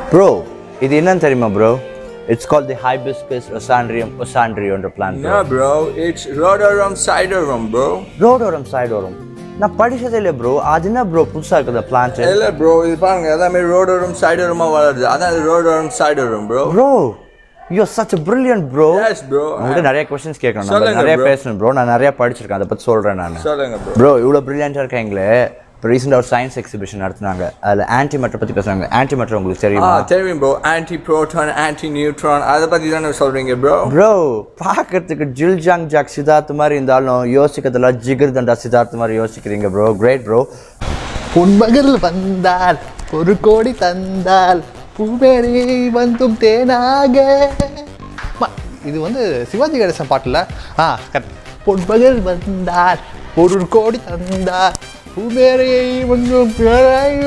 Bro இது என்னன்னு தெரியுமா bro it's call the hibiscus ஒசாண்ட்ரியம் ஒசாண்ட்ரியோன்ற plant No, bro. It's rhodorum siderum, bro. Rhodorum siderum நான் படிச்சதே இல்லை ப்ரோ அது என்ன ப்ரோ புதுசாக இருக்குது பிளான்ட் இல்ல ப்ரோ இது பாருங்க எல்லாமே ரோடோரம் சைடோரமா வளருது அதான் rhodorum siderum bro bro you such brilliant bro yes bro உங்கள்கிட்ட நிறைய கொஸ்டின்ஸ் கேட்கணும் நம்ம சொல்லுங்க நிறைய bro. பேசணும் ப்ரோ நான் நிறைய படிச்சிருக்கேன் அதை பற்றி சொல்கிறேன் நான் சொல்லுங்க ப்ரோ ப்ரோ இவ்வளோ ப்ரில்லியண்ட்டாக இருக்காங்களே இப்போ ரீசெண்டாக ஒரு சயின்ஸ் எக்ஸிபிஷன் நடத்துனாங்க அதில் ஆன்டி மேட்டர் பற்றி பேசுனாங்க ஆன்டி மேட்டர் உங்களுக்கு ஆ தெரியுமா தெரியும் bro anti proton anti neutron அதை பத்தி தானே சொல்றீங்க ப்ரோ ப்ரோ பார்க்கறதுக்கு ஜில் ஜாங் ஜாக் சித்தார்த் மாதிரி இருந்தாலும் யோசிக்கிறதுல ஜிகர் தண்டா சித்தார்த் மாதிரி யோசிக்கிறீங்க ப்ரோ கிரேட் ப்ரோ பொன்மகள் வந்தால் ஒரு கோடி தந்தால் பூவேரி வந்தும் தேனாக ம- இது வந்து சிவாஜி கணேசன் பாட்டுல ஆ correct. பொன்மகள் வந்தால் ஒரு கோடி தந்தால் பூவேரி வந்தும் தேனாக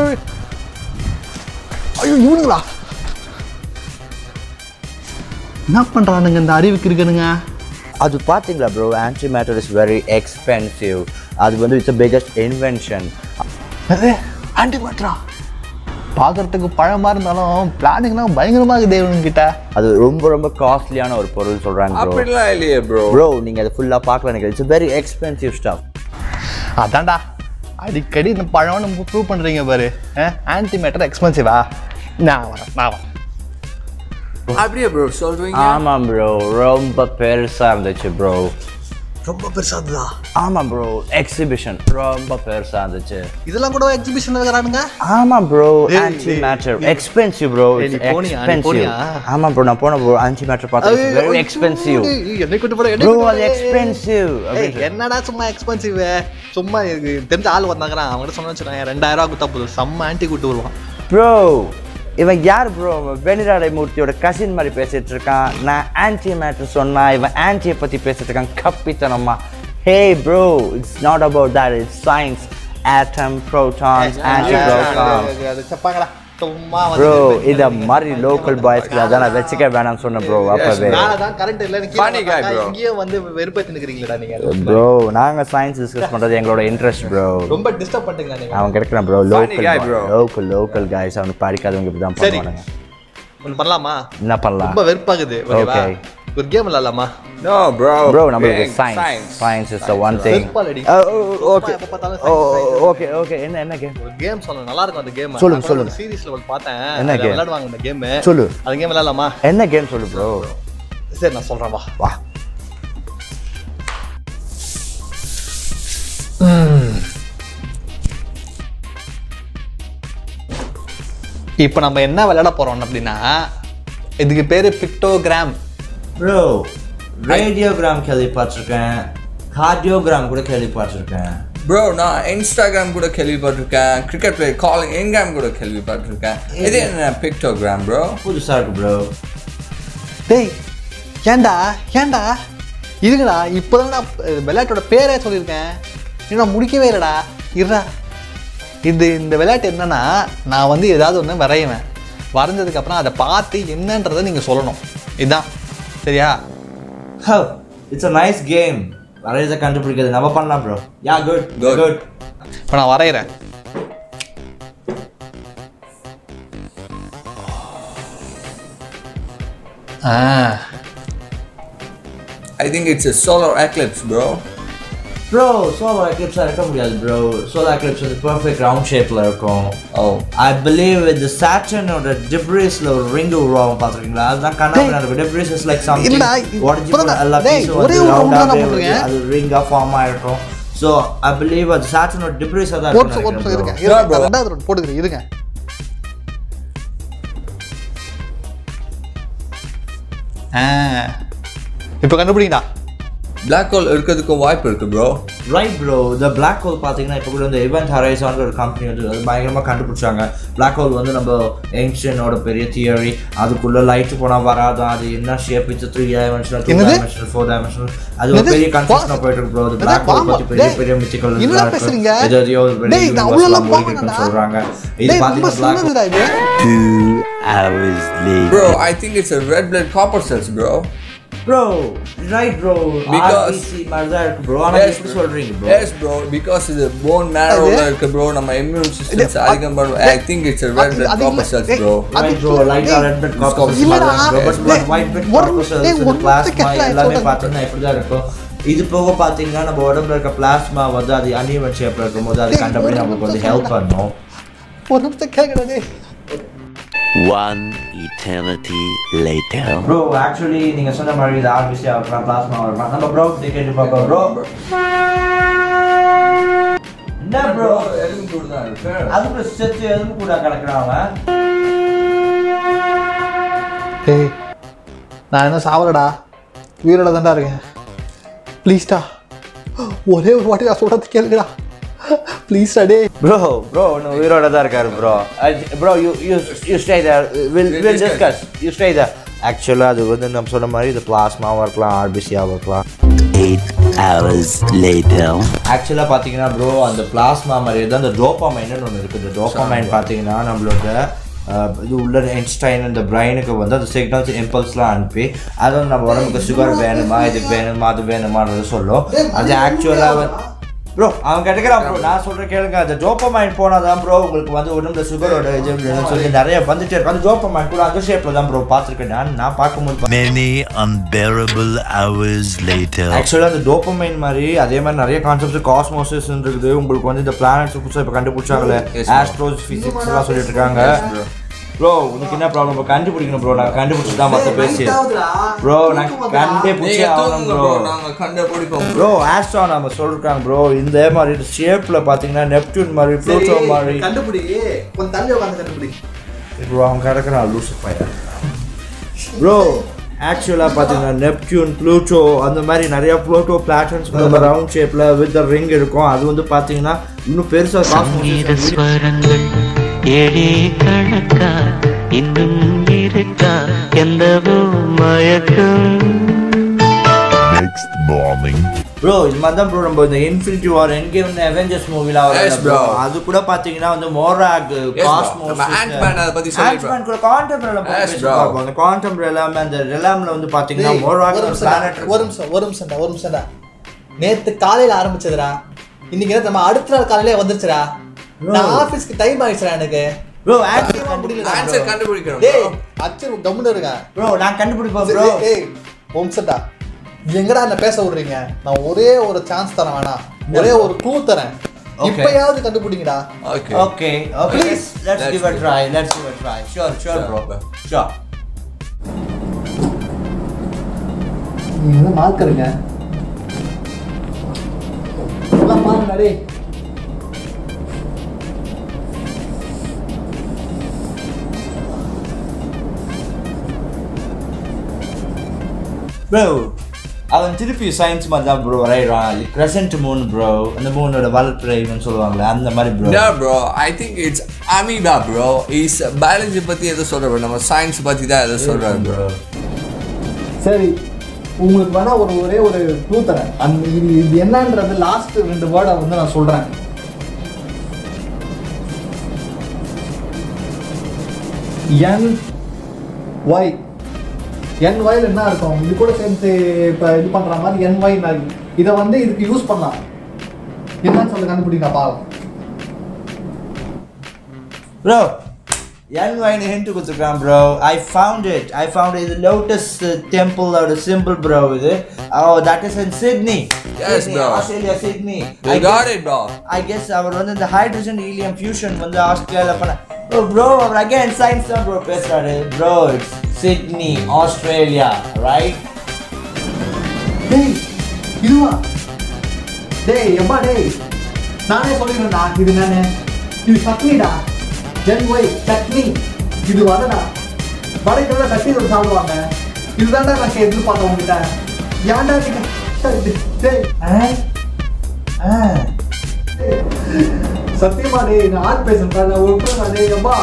ஐயோ இவனுங்களா என்ன பண்றானுங்க இந்த அறிவுக்கு இருக்குனுங்க அது பார்த்தீங்களா bro anti matter is very expensive அது வந்து இட்ஸ் பிக்கஸ்ட் இன்வென்ஷன் ஆண்டி மாட்ரா பார்க்கறதுக்கு பழமா இருந்தாலும் பிளானிங்னா பயங்கரமாக இருக்குது இவனுங்கிட்ட அது ரொம்ப ரொம்ப காஸ்ட்லியான ஒரு பொருள் சொல்கிறாங்க ப்ரோ அப்படிலாம் இல்லையே ப்ரோ ப்ரோ நீங்கள் அதை ஃபுல்லாக பார்க்கல எனக்கு இட்ஸ் வெரி எக்ஸ்பென்சிவ் ஸ்டாஃப் அதான்டா அடிக்கடி இந்த பழம் நம்ம ப்ரூவ் பண்ணுறீங்க பாரு ஆன்டி மேட்டர் எக்ஸ்பென்சிவா நான் வரேன் நான் வரேன் அப்படியே ப்ரோ சொல்றீங்க ஆமாம் ப்ரோ ரொம்ப பெருசாக இருந்துச்சு ப்ரோ ரொம்ப பெருசாக இருந்ததா ஆமாம் ப்ரோ எக்ஸிபிஷன் ரொம்ப பெருசாக இருந்துச்சு இதெல்லாம் கூட எக்ஸிபிஷன் வைக்கிறானுங்க ஆமாம் ப்ரோ ஏய், ஆன்டி ஏய், மேட்டர் எக்ஸ்பென்சிவ் ப்ரோ ஏய், நீ போனியா? நீ எக்ஸ்பென்சிவ் போனியா? ஆமாம் ப்ரோ நான் போன ப்ரோ ஆன்டி மேட்டர் பார்த்தது வெரி எக்ஸ்பென்சிவ் என்னை கூட்டு போட ப்ரோ அது எக்ஸ்பென்சிவ் என்னடா சும்மா எக்ஸ்பென்சிவ் சும்மா இது தெரிஞ்ச ஆள் வந்தாங்கிறான் அவங்ககிட்ட சொன்ன வச்சுருக்காங்க ரெண்டாயிரம் ரூபா கொடுத்தா போதும் செம்ம ஆன்டி கூட்டு வருவான் ப்ரோ இவன் யார் ப்ரோ வெனிராடை மூர்த்தியோட கசின் மாதிரி பேசிட்டு இருக்கான் நான் ஆன்டி மேட்டர் சொன்னா இவன் ஆன்டியை பத்தி பேசிட்டு இருக்கான் கப்பித்தனமா hey bro it's not about that it's science atom protons anti protons அது செப்பாங்களா சும்மா ப்ரோ இத மாதிரி லோக்கல் பாய்ஸ்க்கு அதான் நான் வச்சுக்க வேணாம்னு சொன்னேன் ப்ரோ அப்பவே மேலதான் கரண்ட் இல்ல Funny guy, bro. இங்கேயே வந்து வெறுப்பேத்தி நிக்கிறீங்களா நீங்க ப்ரோ நாங்க சயின்ஸ் டிஸ்கஸ் பண்றது எங்களோட இன்ட்ரெஸ்ட் ப்ரோ ரொம்ப டிஸ்டர்ப் பண்ணிட்டீங்க நீங்க அவன் கிடைக்கிறான் bro Funny guy, bro. Local local local guys அவனுக்கு படிக்காதவங்க இப்படி தான் சரி. பண்ணுவானுங்க ஒன்று பண்ணலாமா என்ன பண்ணலாம் ரொம்ப வெறுப்பாகுது ஓகேவா Okay. ஒரு கேம் விளாடலாமா நோ ப்ரோ ப்ரோ நம்மளுக்கு science science is the one thing வெறுப்பாலடி ஓகே எப்ப பார்த்தாலும் ஓகே ஓகே என்ன என்ன கேம் ஒரு கேம் சொல்லணும் நல்லா இருக்கும் அந்த கேம் சொல்லுங்க, சொல்லுங்க. சீரிஸ்ல ஒரு பார்த்தேன் என்ன அதுல game? விளையாடுவாங்க அந்த கேம் சொல்லு அந்த கேம் விளையாடலாமா என்ன கேம் சொல்லு ப்ரோ சரி நான் சொல்றேன் வா வா இப்போ நம்ம என்ன விளையாட போறோம் அப்படின்னா இதுக்கு பேரு பிக்டோகிராம் ப்ரோ ரேடியோகிராம் கேள்விப்பட்டிருக்கேன் கார்டியோகிராம் கூட கேள்விப்பட்டிருக்கேன் ப்ரோ நான் இன்ஸ்டாகிராம் கூட கேள்விப்பட்டிருக்கேன் கிரிக்கெட் பிளேயர் காலிங் இன்கிராம் கூட கேள்விப்பட்டிருக்கேன் இது என்ன பிக்டோகிராம் ப்ரோ புதுசா இருக்கு ப்ரோ டேய் ஏன்டா ஏன்டா இதுங்கடா இப்போதான் நான் விளையாட்டோட பேரே சொல்லியிருக்கேன் இன்னும் முடிக்கவே இல்லைடா இருடா இது இந்த விளையாட்டு என்னன்னா நான் வந்து ஏதாவது ஒன்று வரையுவேன் வரைஞ்சதுக்கப்புறம் அதை பார்த்து என்னன்றதை நீங்கள் சொல்லணும் இதுதான் சரியா இட்ஸ் அ நைஸ் கேம் வரையதை கண்டுபிடிக்கிறது நம்ம பண்ணலாம் bro ya good Good. Good இப்போ நான் வரைகிறேன் ah I think it's a solar eclipse bro bro solar எக்லிப்ஸாக இருக்க முடியாது ப்ரோ சோலார் எக்லிப்ஸ் வந்து பர்ஃபெக்ட் ரவுண்ட் ஷேப்பில் இருக்கும் ஓ ஐ பிலீவ் இந்த சாட்டர்னோட டிப்ரீஸ்ல ஒரு ரிங் உருவாகும் பார்த்துருக்கீங்களா அதுதான் கண்ணாடி இருக்கும் டிப்ரீஸ் இஸ் லைக் சம்திங் இல்லடா, உடஞ்சி இப்பதான் போன எல்லா டேய், பீஸும் ஒரே வந்து ஒரு round தான் ரவுண்டாகவே நான் போட்டிருக்கேன். அது ரிங்காக ஃபார்ம் ஆயிருக்கும் ஸோ ஐ பிலீவ் அது சாட்டர்னோட டிப்ரீஸாக தான் ஒரு நிமிஷம், ஒரு நிமிஷம் இருங்க இருக்கும் இருங்க, bro. நான் ரெண்டாவது round போட்டுக்கிறேன் இருங்க ஆ இப்போ கண்டுபிடிங்கடா பிளாக் ஹோல் இருக்கிறதுக்கும் வாய்ப்பு இருக்கு ப்ரோ ரைட் ப்ரோ இந்த பிளாக் ஹோல் பார்த்தீங்கன்னா இப்போ கூட இந்த இவெண்ட் ஹரைசான்ற ஒரு கம்பெனி வந்து அது பயங்கரமாக கண்டுபிடிச்சாங்க பிளாக் ஹோல் வந்து நம்ம என்ஷனோட பெரிய தியரி அதுக்குள்ள லைட் போனால் வராதான் அது என்ன shape it's three dimensional two என்னது? டைமென்ஷனல் ஃபோர் டைமென்ஷனல் அது ஒரு என்னது? பெரிய கன்ஃபியூஷன் போயிட்டு இருக்கு ப்ரோ அது என்னது? பிளாக் ஹோல் பாம்பா? பற்றி பெரிய டேய், பெரிய மித்திக்கல் என்னடா பேசுறீங்க? ஏதோ ஏதோ ஒரு பெரிய டேய், நான் universe அவ்வளோலாம் எல்லாம் மூழ்கி இருக்குன்னு போவேன்டா. சொல்றாங்க இது டேய், ரொம்ப பார்த்தீங்கன்னா பிளாக் சின்னதுடா இது hours later bro I think it's a red blood copper cells bro bro right bro Because- RBC மாதிரி தான் இருக்கு ப்ரோ ஆனா எப்படி சொல்றீங்க ப்ரோ எஸ் ப்ரோ பிகாஸ் இது போன் மேரோல இருக்கு ப்ரோ நம்ம இம்யூன் சிஸ்டம்ஸ் அதிகம் பண்ணும் ஐ திங்க் இட்ஸ் ரெட் அது- பிளட் அது காப்பர் இல்ல. செல்ஸ் ஏய், ப்ரோ அது- Right, bro, like டேய், our red blood corpuscles இல்லடா, மாதிரி bro, but டேய், white blood ஒரு- corpuscles, டேய், இந்த ஒரு plasma நிமிஷம் எல்லாமே சொல்றேன். பார்த்தீங்கன்னா இப்படிதான் இருக்கும் இது போக பார்த்தீங்கன்னா நம்ம உடம்புல இருக்க பிளாஸ்மா வந்து அது அன்இவன் ஷேப்ல இருக்கும்போது அது டேய், கண்டபடி ஒரு நமக்கு வந்து நிமிஷம் ஹெல்ப் சொல்றேன். பண்ணும் ஒரு நிமிஷம் கேட்கறது One eternity later. Bro actually நீங்க சொன்ன மாதிரி இது ஆர்பிசி ஆகலாம் பிளாஸ்மா ஆகலாம் நம்ம ப்ரோ கேட்டு பார்ப்போம் ப்ரோ என்ன ப்ரோ எலும்பு கூட தான் இருக்கு அதுக்கு செத்து எதுவும் கூட கிடக்குறான் அவன் டேய் நான் என்ன சாவலடா உயிரோட தான்டா இருக்கேன் ப்ளீஸ்டா ஒரே ஒரு வாட்டி நான் சொல்றது கேளுங்கடா ப்ளீஸ்டா டேய் ப்ரோ ப்ரோ இன்னும் உயிரோட தான் இருக்காரு bro bro you you you stay there will We'll will discuss. Discuss you stay there ஆக்சுவலாக அது வந்து நம்ம சொன்ன மாதிரி இது பிளாஸ்மாவாக இருக்கலாம் ஆர்பிசியாவாக இருக்கலாம் Eight hours later. ஆக்சுவலாக பார்த்தீங்கன்னா ப்ரோ அந்த பிளாஸ்மா மாதிரி தான் அந்த டோப்பாமைன்னு ஒன்று இருக்குது டோப்பாமைன் பார்த்தீங்கன்னா நம்மளோட அஹ், இது உள்ள என்ஸ்டைன் இந்த பிரெயினுக்கு வந்து அந்த சிக்னல்ஸ் இம்பல்ஸ்லாம் அனுப்பி அது வந்து நம்ம உடம்புக்கு சுகர் வேணுமா இது வேணுமா அது வேணுமான்றது சொல்லும் அது ஆக்சுவலாக ப்ரோ அவன் கேட்டுக்கிறான் ப்ரோ நான் சொல்கிறேன் கேளுங்க அந்த டோப்பமைன் போனால் தான் ப்ரோ உங்களுக்கு வந்து உடம்புல சுகரோட இது வேணும்னு சொல்லி நிறைய வந்துட்டே இருக்கும் அந்த டோப்பமைன் கூட அந்த ஷேப்பில் தான் ப்ரோ பார்த்துருக்கேன் நான் நான் பார்க்கும்போது Many unbearable hours later. ஆக்சுவலாக அந்த டோப்பமைன் மாதிரி அதே மாதிரி நிறைய கான்செப்ட்ஸ் காஸ்மோசிஸ் இருக்குது உங்களுக்கு வந்து இந்த பிளானட்ஸ் புதுசாக இப்போ கண்டுபிடிச்சாங்களே Yes, bro. ஆஸ்ட்ரோஸ் ஃபிசிக்ஸ் எல்லாம் சொல்லிட்டு இருக்காங்க Yes, bro. ப்ரோ உனக்கு என்ன ப்ராப்ளம் இப்போ கண்டுபிடிக்கணும் ப்ரோ நான் கண்டுபிடிச்சி தான் மற்ற பேசி ப்ரோ நான் கண்டுபிடிச்சி நீங்க ஆகணும் தூங்குங்க ப்ரோ ப்ரோ நாங்க கண்டுபிடிப்போம் ப்ரோ ஆஸ்ட்ரோ நம்ம சொல்லிருக்காங்க ப்ரோ இந்த மாதிரி ஷேப்பில் பார்த்தீங்கன்னா நெப்டியூன் மாதிரி ப்ளூட்டோ மாதிரி கண்டுபிடி கொஞ்சம் தள்ளி உட்காந்து கண்டுபிடி ப்ரோ அவன் கிடக்குறான் லூசு பையன் ப்ரோ ஆக்சுவலாக பார்த்தீங்கன்னா நெப்டியூன் ப்ளூட்டோ அந்த மாதிரி நிறைய ப்ளூட்டோ பிளாட்டன்ஸ் ரவுண்ட் ஷேப்பில் வித் ரிங் இருக்கும் அது வந்து பார்த்தீங்கன்னா இன்னும் பெருசாக சங்கீத காஸ்மோசிஸ் ஸ்வரங்கள் ஏழே கணக்கா இன்னும் இருக்கா எந்தவோ மயக்கம் Next morning. ப்ரோ இது மாதிரி தான் ப்ரோ நம்ம இந்த இன்ஃபினிட்டி வார் என்கே வந்து அவெஞ்சர்ஸ் மூவிலாம் Yes, வரும் bro. ப்ரோ அது கூட பார்த்தீங்கன்னா வந்து மோராக் bro. காஸ்மோஸ் நம்ம Ant-Man அதை பத்தி சொல்லிருக்கோம். ஆண்ட்மேன் கூட குவாண்டம் Yes, bro. ரெலாம் அந்த குவாண்டம் ரெலாம் அந்த ரெலாம்ல வந்து பார்த்தீங்கன்னா டேய், மோராக் ஒரு நிமிஷம் பிளானட் ஒரு நிமிஷம் ஒரு நிமிஷம்டா ஒரு நிமிஷம்டா நேத்து காலையில ஆரம்பிச்சதுடா இன்னைக்கு என்ன நம்ம அடுத்த நாள் காலையில வந்துருச்சுடா நான் ஆபீஸ்க்கு டைம் ஆயிடுச்சுடா எனக்கு ப்ரோ சத்தியமா முடியலடா ஆன்சர் கண்டுபிடிக்கிறோம் டேய் bro. அச்சர் கம்முன்னு இருங்க ப்ரோ நான் கண்டுபிடிப்போம் சரி, ப்ரோ ஏய் ஒரு நிமிஷம்டா எங்கடா என்ன பேச விடுறீங்க நான் ஒரே ஒரு சான்ஸ் தரேன் வேணாம் ஒரே ஒரு க்ளூ தரேன் Okay. இப்பயாவது கண்டுபிடிங்கடா okay Okay, okay. Please. Let's, let's Let's give a give try. Let's give a try. Sure, sure, Sure, bro. bro. Sure. நீங்க வந்து மார்க்கருங்க எல்லாம் பாருங்க டேய் Bro, அவன் திருப்பி சயின்ஸ் மாதிரி தான் ப்ரோ வரைகிறான் கிரசன்ட் மூன் ப்ரோ அந்த மூனோட வளர்ப்பிறைன்னு சொல்லுவாங்களே அந்த மாதிரி bro No bro, I think it's amoeba bro. Is biology பத்தி எதை சொல்ற bro? நம்ம science பத்தி தான் எதை சொல்றாரு bro. சரி உங்களுக்கு வேணா ஒரு ஒரே ஒரு க்ளூ தரேன் அந்த இது இது என்னன்றது லாஸ்ட் ரெண்டு வேர்டை வந்து நான் சொல்றேன் என் ஒய் என் ஒயில் என்ன இருக்கும் இது கூட சேர்த்து இப்போ இது பண்ற மாதிரி என் ஒய் இதை வந்து இதுக்கு யூஸ் பண்ணலாம் என்னன்னு சொல்லி கண்டுபிடிங்க பாவம் ப்ரோ என் வைன் ஹிண்ட் கொடுத்துருக்கான் bro I found it I found இது லோட்டஸ் டெம்பிளோட சிம்பிள் ப்ரோ இது oh that is in Sydney Yes, bro. Australia Sydney You got it bro. I guess அவர் வந்து இந்த ஹைட்ரஜன் ஹீலியம் ஃபியூஷன் வந்து ஆஸ்திரேலியாவில் பண்ண ப்ரோ ப்ரோ அவர் அகைன் சயின்ஸ் தான் ப்ரோ பேசுறாரு bro it's Sydney Australia right டேய் இதுவா டேய் எம்மா டேய் நானே சொல்லிடுறேன்டா இது நானே இது சட்னிடா ஜென் ஒய் சட்னி இது வடடா வடைக்கு சட்னி ஒரு சாப்பிடுவாங்க இதுதான்டா நான் எதிர்பார்த்தேன் உங்ககிட்ட ஏன்டா நீங்க டேய், டேய் ஆ? ஆ. சத்தியமா டேய் நான் ஆள் பேசுறேன் நான் ஒரு பேர் டேய் அம்மா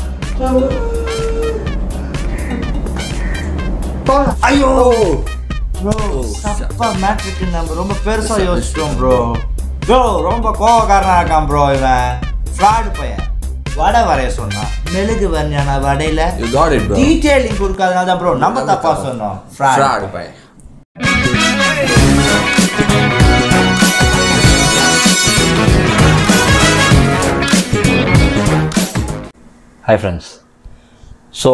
பா ஐயோ ப்ரோ தப்பா மேட்ருக்கு நம்ம ரொம்ப பெருசா யோசிச்சிட்டோம் ப்ரோ ப்ரோ ரொம்ப கோவக்காரனா இருக்கான் ப்ரோ இவன் ஃப்ராடு பையன் வடை வரைய சொன்னான் மெழுகு வரைஞ்சானா வடையில You got it bro. Detailing கொடுக்காதனால தான் ப்ரோ நம்ம தப்பா சொன்னோம் Fraud ஃப்ராட் பையன். ஹாய் ஃப்ரெண்ட்ஸ் ஸோ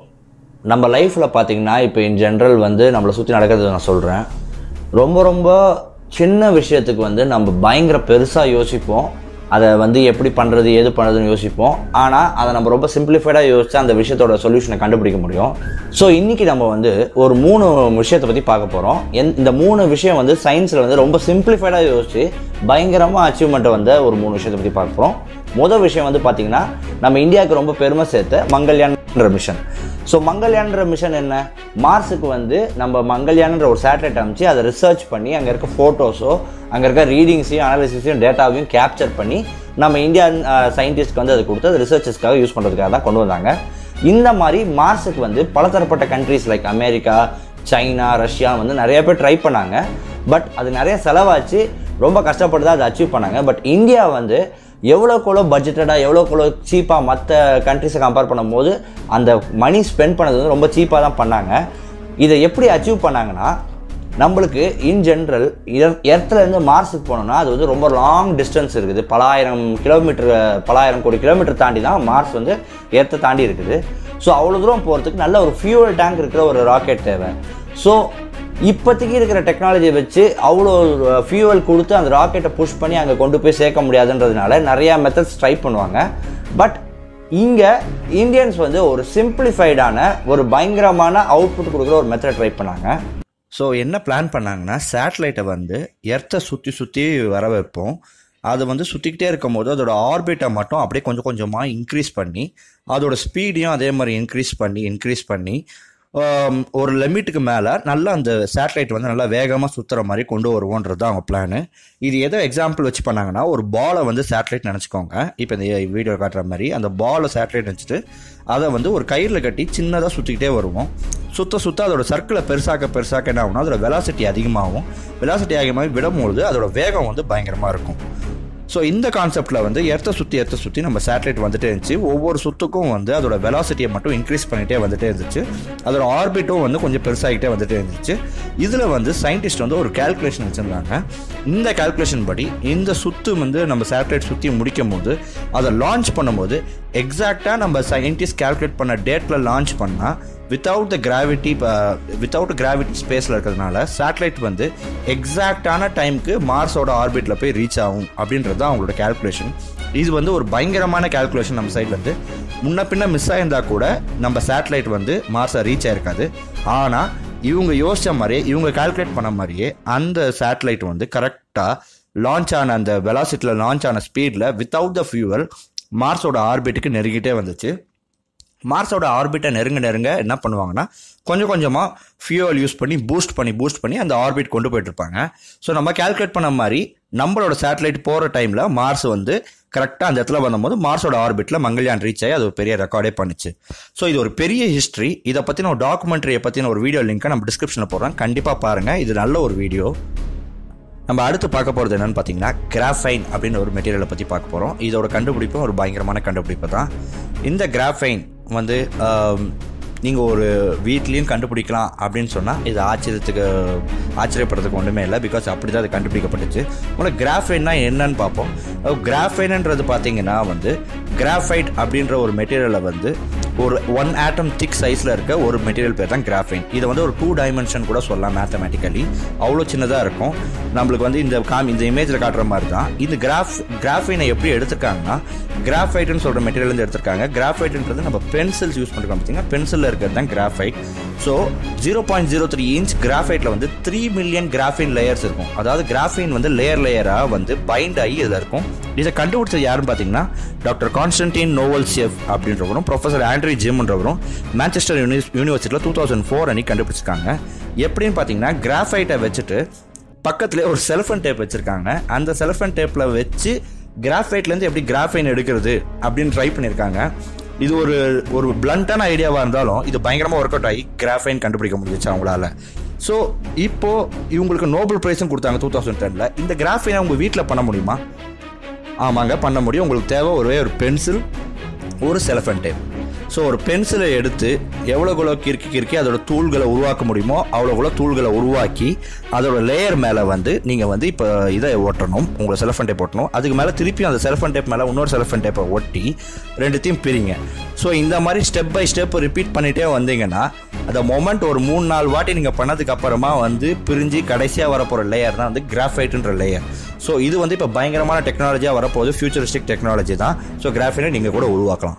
நம்ம லைஃப்பில் பார்த்தீங்கன்னா இப்போ இன் ஜென்ரல் வந்து நம்மளை சுற்றி நடக்கிறது நான் சொல்கிறேன் ரொம்ப ரொம்ப சின்ன விஷயத்துக்கு வந்து நம்ம பயங்கர பெருசாக யோசிப்போம் அதை வந்து எப்படி பண்ணுறது ஏது பண்ணுறதுன்னு யோசிப்போம் ஆனால் அதை நம்ம ரொம்ப சிம்பிளிஃபைடாக யோசிச்சு அந்த விஷயத்தோட சொல்யூஷனை கண்டுபிடிக்க முடியும் ஸோ இன்றைக்கி நம்ம வந்து ஒரு மூணு விஷயத்தை பற்றி பார்க்க போகிறோம் என் இந்த மூணு விஷயம் வந்து சயின்ஸில் வந்து ரொம்ப சிம்பிளிஃபைடாக யோசிச்சு பயங்கரமாக அச்சீவ்மெண்ட்டை வந்த ஒரு மூணு விஷயத்தை பற்றி பார்க்க போகிறோம் முதல் விஷயம் வந்து பார்த்தீங்கன்னா நம்ம இந்தியாவுக்கு ரொம்ப பெருமை சேர்த்த மங்கள்யான்ற மிஷன் ஸோ மங்கள்யான்ற மிஷன் என்ன மார்ஸுக்கு வந்து நம்ம மங்கள்யான்ற ஒரு சேட்டலைட் அமைச்சு அதை ரிசர்ச் பண்ணி அங்கே இருக்க ஃபோட்டோஸோ அங்கே இருக்க ரீடிங்ஸையும் அனாலிசிஸையும் டேட்டாவையும் கேப்சர் பண்ணி நம்ம இந்தியன் சயின்டிஸ்ட்க்கு வந்து அது கொடுத்து அது ரிசர்ச்சஸ்க்காக யூஸ் பண்ணுறதுக்காக தான் கொண்டு வந்தாங்க இந்த மாதிரி மார்ஸுக்கு வந்து பலதரப்பட்ட countries like America China Russia வந்து நிறைய பேர் ட்ரை பண்ணாங்க பட் அது நிறைய செலவாச்சு ரொம்ப கஷ்டப்பட்டு தான் அதை அச்சீவ் பண்ணாங்க பட் இந்தியா வந்து எவ்வளோக்குள்ளோ பட்ஜெட்டடாக எவ்வளோக்குள்ளோ சீப்பாக மற்ற கண்ட்ரிஸை கம்பேர் பண்ணும்போது அந்த மணி ஸ்பெண்ட் பண்ணது வந்து ரொம்ப சீப்பாக தான் பண்ணாங்க இதை எப்படி அச்சீவ் பண்ணாங்கன்னா நம்மளுக்கு இன் ஜென்ரல் எர்த்துலேருந்து மார்ஸுக்கு போனோம்னா அது வந்து ரொம்ப லாங் டிஸ்டன்ஸ் இருக்குது பலாயிரம் கிலோமீட்டர் பலாயிரம் கோடி கிலோமீட்டர் தாண்டி தான் மார்ஸ் வந்து எர்த்தை தாண்டி இருக்குது ஸோ அவ்வளோ தூரம் போகிறதுக்கு நல்ல ஒரு ஃபியூவல் டேங்க் இருக்கிற ஒரு ராக்கெட் தேவை ஸோ இப்போதைக்கு இருக்கிற டெக்னாலஜியை வச்சு அவ்வளோ ஃபியூவல் கொடுத்து அந்த ராக்கெட்டை புஷ் பண்ணி அங்கே கொண்டு போய் சேர்க்க முடியாதுன்றதுனால நிறையா மெத்தட்ஸ் ட்ரை பண்ணுவாங்க பட் இங்கே இந்தியன்ஸ் வந்து ஒரு சிம்பிளிஃபைடான ஒரு பயங்கரமான அவுட்புட் கொடுக்குற ஒரு மெத்தட் ட்ரை பண்ணாங்க ஸோ என்ன பிளான் பண்ணாங்கன்னா சேட்டலைட்டை வந்து எர்த்தை சுற்றி சுற்றி வர வைப்போம் அது வந்து சுற்றிக்கிட்டே இருக்கும் போது அதோட ஆர்பிட்டை மட்டும் அப்படியே கொஞ்சம் கொஞ்சமாக இன்க்ரீஸ் பண்ணி அதோட ஸ்பீடையும் அதே மாதிரி இன்க்ரீஸ் பண்ணி இன்க்ரீஸ் பண்ணி ஆம், ஒரு லிமிட்டுக்கு மேலே நல்லா அந்த சேட்டலைட் வந்து நல்லா வேகமாக சுற்றுற மாதிரி கொண்டு வருவோன்றது தான் அவங்க பிளானு இது எதோ எக்ஸாம்பிள் வச்சு பண்ணாங்கன்னா ஒரு பாலை வந்து சேட்டலைட் நினச்சிக்கோங்க இப்போ இந்த வீடியோ காட்டுற மாதிரி அந்த பாலை சேட்டலைட் நினச்சிட்டு அதை வந்து ஒரு கயிறில் கட்டி சின்னதாக சுற்றிக்கிட்டே வருவோம் சுத்த சுத்த அதோட சர்க்கிளை பெருசாக்க பெருசாக்க என்ன ஆகும்னா அதோட வெலாசிட்டி அதிகமாகும் வெலாசிட்டி அதிகமாக விடும்பொழுது அதோட வேகம் வந்து பயங்கரமாக இருக்கும் ஸோ இந்த கான்செப்டில் வந்து எர்த்தை சுற்றி எர்த்தை சுற்றி நம்ம சேட்டலைட் வந்துட்டே இருந்துச்சு ஒவ்வொரு சுத்துக்கும் வந்து அதோட வெலாசிட்டியை மட்டும் இன்க்ரீஸ் பண்ணிகிட்டே வந்துட்டே இருந்துச்சு அதோட ஆர்பிட்டும் வந்து கொஞ்சம் பெருசாகிட்டே வந்துட்டே இருந்துச்சு இதில் வந்து சயின்டிஸ்ட் வந்து ஒரு கால்குலேஷன் வச்சுருந்தாங்க இந்த கால்குலேஷன் படி இந்த சுத்து வந்து நம்ம சேட்டலைட் சுற்றி முடிக்கும் போது அதை லான்ச் பண்ணும்போது எக்ஸாக்டாக நம்ம சயின்டிஸ்ட் கால்குலேட் பண்ண டேட்டில் லான்ச் பண்ணால் without the gravity without gravity ஸ்பேஸில் இருக்கிறதுனால சேட்டலைட் வந்து எக்ஸாக்டான டைமுக்கு மார்ஸோட ஆர்பிட்டில் போய் ரீச் ஆகும் அப்படின்றது தான் அவங்களோட கால்குலேஷன் இது வந்து ஒரு பயங்கரமான கால்குலேஷன் நம்ம சைட்லேருந்து முன்ன பின்ன மிஸ் ஆயிருந்தா கூட நம்ம சேட்டலைட் வந்து மார்ஸை ரீச் ஆயிருக்காது ஆனால் இவங்க யோசிச்ச மாதிரியே இவங்க கால்குலேட் பண்ண மாதிரியே அந்த சேட்டலைட் வந்து கரெக்டாக லான்ச் ஆன அந்த வெலாசிட்டியில் லான்ச் ஆன ஸ்பீடில் வித்தவுட் த ஃபியூவல் மார்ஸோட ஆர்பிட்டுக்கு நெருங்கிட்டே வந்துச்சு மார்ஸோட ஆர்பிட்டை நெருங்க நெருங்க என்ன பண்ணுவாங்கன்னா கொஞ்சம் கொஞ்சமாக ஃபியூவல் யூஸ் பண்ணி பூஸ்ட் பண்ணி பூஸ்ட் பண்ணி அந்த ஆர்பிட் கொண்டு போயிட்டு இருப்பாங்க ஸோ நம்ம கால்குலேட் பண்ண மாதிரி நம்மளோட சேட்டலைட் போகிற டைமில் மார்ஸ் வந்து கரெக்டாக அந்த இடத்துல வந்தபோது மார்ஸோட ஆர்பிட்டில் மங்கள்யான் ரீச் ஆகி அது ஒரு பெரிய ரெக்கார்டே பண்ணுச்சு ஸோ இது ஒரு பெரிய ஹிஸ்ட்ரி இதை பற்றின ஒரு டாக்குமெண்ட்ரியை பற்றின ஒரு வீடியோ லிங்க்கை நம்ம டிஸ்கிரிப்ஷனில் போடுறோம் கண்டிப்பாக பாருங்கள் இது நல்ல ஒரு வீடியோ நம்ம அடுத்து பார்க்க போகிறது என்னன்னு பார்த்தீங்கன்னா கிராஃபைன் அப்படின்னு ஒரு மெட்டீரியலை பற்றி பார்க்க போகிறோம் இதோட கண்டுபிடிப்பும் ஒரு பயங்கரமான கண்டுபிடிப்பு தான் இந்த கிராஃபைன் வந்து நீங்கள் ஒரு வீட்லேயும் கண்டுபிடிக்கலாம் அப்படின்னு சொன்னால் இது ஆச்சரியத்துக்கு ஆச்சரியப்படுறதுக்கு ஒன்றுமே இல்லை பிகாஸ் அப்படி தான் அது கண்டுபிடிக்கப்பட்டுச்சு உங்களுக்கு கிராஃபைன்னா என்னன்னு பார்ப்போம் கிராஃபைன்ன்றது பார்த்தீங்கன்னா வந்து கிராஃபைட் அப்படின்ற ஒரு மெட்டீரியலை வந்து ஒரு ஒன் ஆட்டம் திக் சைஸில் இருக்க ஒரு மெட்டீரியல் பேர் தான் கிராஃபைன் இதை வந்து ஒரு டூ டைமென்ஷன் கூட சொல்லலாம் மேத்தமேட்டிக்கலி அவ்வளோ சின்னதாக இருக்கும் நம்மளுக்கு வந்து இந்த காமி இந்த இமேஜில் காட்டுற மாதிரி தான் இந்த கிராஃப் கிராஃபைனை எப்படி எடுத்திருக்காங்கன்னா கிராஃபைட்னு சொல்கிற மெட்டீரியல் எடுத்திருக்காங்க கிராஃபைட்ன்றது நம்ம பென்சில்ஸ் யூஸ் பண்ணுறோம் பார்த்தீங்கன்னா பென்சிலில் இருக்கிறது தான் graphite so zero point zero three inch கிராஃபைட்டில் வந்து த்ரீ மில்லியன் கிராஃபின் லேயர்ஸ் இருக்கும் அதாவது கிராஃபின் வந்து லேயர் லேயராக வந்து பைண்ட் ஆகி இதில் இருக்கும் இதை கண்டுபிடிச்சது யாருன்னு பார்த்தீங்கன்னா டாக்டர் கான்ஸ்டன்டின் நோவல் ஷெஃப் அப்படின்றவரும் ப்ரொஃபசர் ஆண்ட்ரி ஜிம்ன்றவரும் மேன்செஸ்டர் யூனி யூனிவர்சிட்டியில் டூ தௌசண்ட் ஃபோர் அன்னைக்கு கண்டுபிடிச்சிருக்காங்க எப்படின்னு பார்த்தீங்கன்னா கிராஃபைட்டை வச்சுட்டு பக்கத்துலேயே ஒரு செல்ஃபன் டேப் வச்சுருக்காங்க அந்த செல்ஃபன் டேப்பில் வச்சு கிராஃபைட்லேருந்து எப்படி கிராஃபைன் எடுக்கிறது அப்படின்னு ட்ரை பண்ணியிருக்காங்க இது ஒரு ஒரு பிளண்டான ஐடியாவாக இருந்தாலும் இது பயங்கரமாக ஒர்க் அவுட் ஆகி கிராஃபைன் கண்டுபிடிக்க முடிஞ்சிச்சு அவங்களால ஸோ இப்போ இவங்களுக்கு நோபல் ப்ரைஸும் கொடுத்தாங்க டூ தௌசண்ட் டெனில் இந்த கிராஃபைனை உங்கள் வீட்டில் பண்ண முடியுமா ஆமாங்க பண்ண முடியும் உங்களுக்கு தேவை ஒரே ஒரு பென்சில் ஒரு செலஃபன் டேப் ஸோ ஒரு பென்சிலை எடுத்து எவ்வளோக்குள்ள கிறுக்கி கிறுக்கி அதோட தூள்களை உருவாக்க முடியுமோ அவ்வளோக்குள்ள தூள்களை உருவாக்கி அதோட லேயர் மேலே வந்து நீங்கள் வந்து இப்போ இதை ஒட்டணும் உங்களை செலஃபன் டேப் ஒட்டணும் அதுக்கு மேலே திருப்பி அந்த செலஃபன் டேப் மேலே இன்னொரு செலஃபன் டேப்பை ஒட்டி ரெண்டுத்தையும் பிரிங்க ஸோ இந்த மாதிரி ஸ்டெப் பை ஸ்டெப் ரிப்பீட் பண்ணிகிட்டே வந்தீங்கன்னா அந்த மொமெண்ட் ஒரு மூணு நாலு வாட்டி நீங்கள் பண்ணதுக்கு அப்புறமா வந்து பிரிஞ்சு கடைசியாக வரப்போகிற லேயர் தான் வந்து கிராஃபைட்டுன்ற லேயர் ஸோ இது வந்து இப்போ பயங்கரமான டெக்னாலஜியாக வரப்போகுது ஃபியூச்சரிஸ்டிக் டெக்னாலஜி தான் ஸோ கிராஃபைட்டை நீங்கள் கூட உருவாக்கலாம்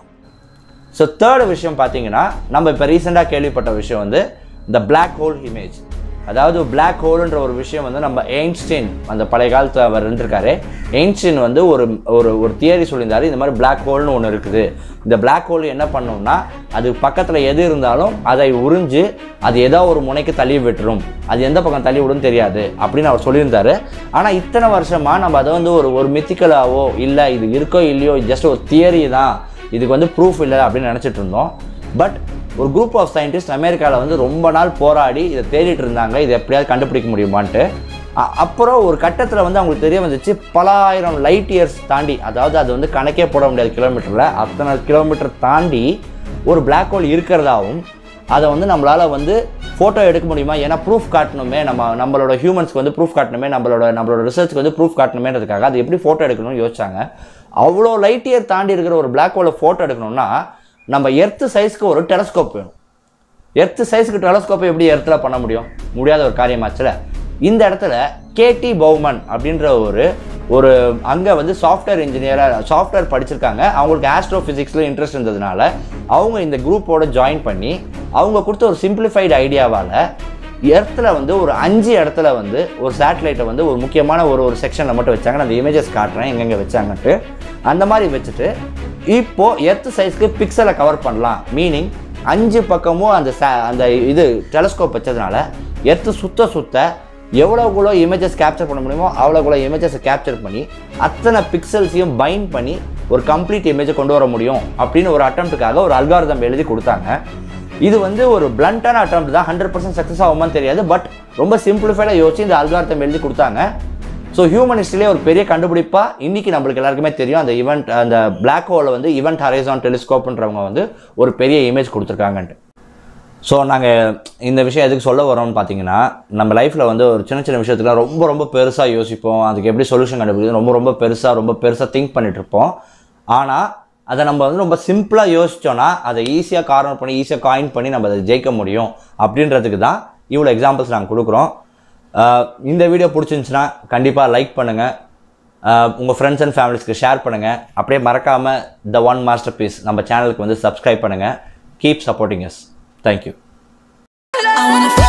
ஸோ தேர்டு விஷயம் பார்த்தீங்கன்னா நம்ம இப்போ ரீசெண்டாக கேள்விப்பட்ட விஷயம் வந்து இந்த Black ஹோல் இமேஜ் அதாவது Black ஹோல்ன்ற ஒரு விஷயம் வந்து நம்ம எயின்ஸ்டீன் அந்த பழைய காலத்தில் அவர் இருந்திருக்காரு எயின்ஸ்டீன் வந்து ஒரு ஒரு ஒரு தியரி சொல்லியிருந்தாரு இந்த மாதிரி Black ஹோல்னு ஒன்று இருக்குது இந்த Black ஹோல் என்ன பண்ணும்னா அது பக்கத்தில் எது இருந்தாலும் அதை உறிஞ்சு அது ஏதோ ஒரு முனைக்கு தள்ளி விட்டுரும் அது எந்த பக்கம் தள்ளி விடும் தெரியாது அப்படின்னு அவர் சொல்லியிருந்தாரு ஆனால் இத்தனை வருஷமாக நம்ம அதை வந்து ஒரு ஒரு மித்திக்கலாவோ இல்லை இது இருக்கோ இல்லையோ ஜஸ்ட் ஒரு தியரி தான் இதுக்கு வந்து ப்ரூஃப் இல்லை அப்படின்னு நினச்சிட்டு இருந்தோம் பட் ஒரு குரூப் ஆஃப் சயின்டிஸ்ட் அமெரிக்காவில் வந்து ரொம்ப நாள் போராடி இதை தேடிட்டு இருந்தாங்க இதை எப்படியாவது கண்டுபிடிக்க முடியுமான்ட்டு அ- அப்புறம் ஒரு கட்டத்தில் வந்து அவங்களுக்கு தெரிய வந்துச்சு பல ஆயிரம் லைட் இயர்ஸ் தாண்டி அதாவது அது வந்து கணக்கே போட முடியாது கிலோமீட்டரில் அத்தனை கிலோமீட்டர் தாண்டி ஒரு Black ஹோல் இருக்கிறதாவும் அதை வந்து நம்மளால் வந்து ஃபோட்டோ எடுக்க முடியுமா ஏன்னா ப்ரூஃப் காட்டணுமே நம்ம நம்மளோட ஹியூமன்ஸ்க்கு வந்து ப்ரூஃப் காட்டணுமே நம்மளோட நம்மளோட ரிசர்ச்க்கு வந்து ப்ரூஃப் காட்டணுமேன்றதுக்காக அது எப்படி ஃபோட்டோ எடுக்கணும்னு யோசிச்சாங்க அவ்வளோ லைட் இயர் தாண்டி இருக்கிற ஒரு Black ஹோலை ஃபோட்டோ எடுக்கணும்னா நம்ம எர்த்து சைஸ்க்கு ஒரு டெலஸ்கோப் வேணும் எர்த்து சைஸ்க்கு டெலஸ்கோப்பை எப்படி எர்த்தில் பண்ண முடியும் முடியாத ஒரு காரியமாச்சுல இந்த இடத்துல கேடி பவுமன் அப்படின்ற ஒரு ஒரு அங்கே வந்து சாஃப்ட்வேர் இன்ஜினியராக சாஃப்ட்வேர் படிச்சிருக்காங்க அவங்களுக்கு ஆஸ்ட்ரோ ஃபிசிக்ஸில் இன்ட்ரெஸ்ட் இருந்ததுனால அவங்க இந்த குரூப்போட ஜாயின் பண்ணி அவங்க கொடுத்த ஒரு சிம்பிளிஃபைடு ஐடியாவால் எர்த்தில் வந்து ஒரு அஞ்சு இடத்துல வந்து ஒரு சேட்டலைட்டை வந்து ஒரு முக்கியமான ஒரு ஒரு செக்ஷனில் மட்டும் வச்சாங்க நான் அந்த இமேஜஸ் காட்டுறேன் எங்கெங்கே வச்சாங்கன்ட்டு அந்த மாதிரி வச்சுட்டு இப்போ எர்த் சைஸ்க்கு பிக்சலை கவர் பண்ணலாம் மீனிங் அஞ்சு பக்கமும் அந்த sa- அந்த இது டெலஸ்கோப் வச்சதுனால எர்த்து சுத்த சுத்த எவ்வளோக்குள்ள இமேஜஸ் கேப்சர் பண்ண முடியுமோ அவ்வளோக்குள்ள இமேஜஸை கேப்சர் பண்ணி அத்தனை பிக்சல்ஸையும் பைண்ட் பண்ணி ஒரு கம்ப்ளீட் இமேஜை கொண்டு வர முடியும் அப்படின்னு ஒரு அட்டம்ப்ட்டுக்காக ஒரு அல்காரதம் எழுதி கொடுத்தாங்க இது வந்து ஒரு பிளண்டான அட்டம் தான் ஹண்ட்ரட் பர்சன்ட் சக்ஸஸ் ஆகுமான்னு தெரியாது பட் ரொம்ப சிம்பிளிஃபைடாக யோசிச்சு இந்த அல்காரதம் எழுதி கொடுத்தாங்க ஸோ ஹியூமன் ஹிஸ்ட்ரியிலே ஒரு பெரிய கண்டுபிடிப்பா இன்னைக்கு நம்மளுக்கு எல்லாருக்குமே தெரியும் அந்த ஈவெண்ட் அந்த Black ஹோலில் வந்து ஈவெண்ட் ஹரைசான் டெலிஸ்கோப்ன்றவங்க வந்து ஒரு பெரிய இமேஜ் கொடுத்துருக்காங்கன்ட்டு ஸோ நாங்கள் இந்த விஷயம் எதுக்கு சொல்ல வரோம்னு பார்த்தீங்கன்னா நம்ம லைஃப்பில் வந்து ஒரு சின்ன சின்ன விஷயத்துக்குலாம் ரொம்ப ரொம்ப பெருசாக யோசிப்போம் அதுக்கு எப்படி சொல்யூஷன் கண்டுபிடிக்கிறது ரொம்ப ரொம்ப பெருசாக ரொம்ப பெருசாக திங்க் பண்ணிட்டு இருப்போம் ஆனால் அதை நம்ம வந்து ரொம்ப சிம்பிளாக யோசிச்சோன்னா அதை ஈஸியாக கார்னர் பண்ணி ஈஸியாக காயின் பண்ணி நம்ம அதை ஜெயிக்க முடியும் அப்படின்றதுக்கு தான் இவ்வளோ எக்ஸாம்பிள்ஸ் நாங்கள் கொடுக்குறோம் ஆஹ் இந்த வீடியோ பிடிச்சிருந்துச்சுன்னா கண்டிப்பாக லைக் பண்ணுங்கள் உங்கள் ஃப்ரெண்ட்ஸ் அண்ட் ஃபேமிலிஸ்க்கு ஷேர் பண்ணுங்கள் அப்படியே மறக்காமல் த ஒன் மாஸ்டர் பீஸ் நம்ம சேனலுக்கு வந்து சப்ஸ்கிரைப் பண்ணுங்கள் keep supporting yes thank you I wanna feel